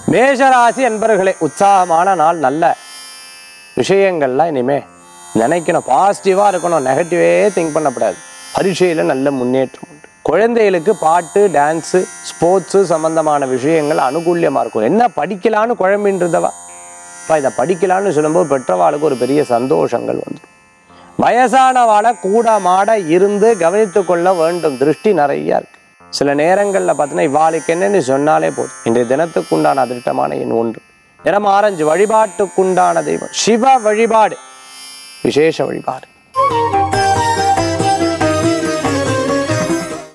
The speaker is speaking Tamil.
மேஷராசி என்பர்களே உற்சாகமான நாள் நல்ல விஷயங்கள்லாம் இனிமே நினைக்கணும் பாசிட்டிவாக இருக்கணும் நெகட்டிவே திங்க் பண்ணக்கூடாது பரீட்சையில் நல்ல முன்னேற்றம் உண்டு குழந்தைகளுக்கு பாட்டு டான்ஸு ஸ்போர்ட்ஸு சம்பந்தமான விஷயங்கள் அனுகூல்யமாக இருக்கும் என்ன படிக்கலான்னு குழம்பின்றதவா அப்பா இதை படிக்கலான்னு சொல்லும்போது பெற்றவாளுக்கு ஒரு பெரிய சந்தோஷங்கள் வந்துடும் வயசானவாளை கூட மாட இருந்து கவனித்து கொள்ள வேண்டும் திருஷ்டி நிறைய இருக்கு சில நேரங்களில் பார்த்தீங்கன்னா இவாளுக்கு என்னன்னு சொன்னாலே போதும் இன்றைய தினத்துக்குண்டான அதிர்ஷ்டமான எண் ஒன்று நிறம் ஆரஞ்சு வழிபாட்டுக்குண்டான தெய்வம் சிவ வழிபாடு விசேஷ வழிபாடு